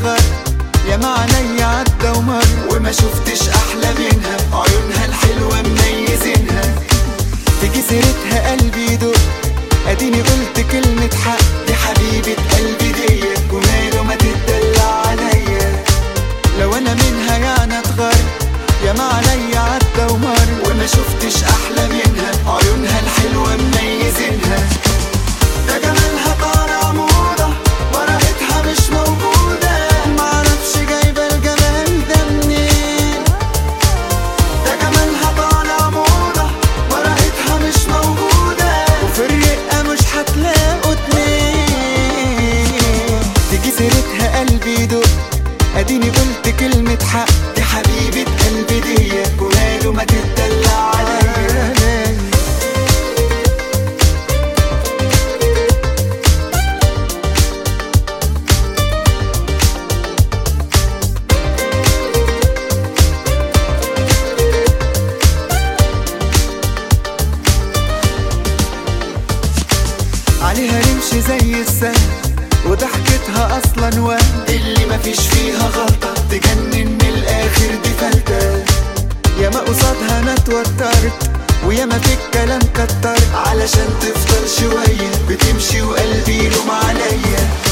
اتغر يا ما عينيا عدى ومر وما شفتش احلى منها عيونها الحلوة مميزينها تيجي سيرتها قلبي يدق اديني قلت كلمة حق دي حبيبة قلبي ديت وماله ما تتدلع عليا لو انا منها يعني اتغر يا ما عليا عدى ومر وما شفتش احلى منها عيونها الحلوة مميزينها ده جمالها طالع موضة ورقتها مش موجودة معرفش جايبة الجمال ده منين ده جمالها طالع موضة ورقتها مش موجودة وفي الرقة مش هتلاقوا اتنين تيجي سيرتها قلبي يدق اديني قلت كلمة حق دي حبيبة قلبي ديت وماله ما تتدلع عليا عليها نمشي زي السهم وضحكتها اصلا وهم اللي مفيش فيها غلطة تجنن من الآخر دي فلتة يا ما قصادها انا اتوترت ويا ما في الكلام كترت علشان تفضل شوية بتمشي وقلبي يلوم عليا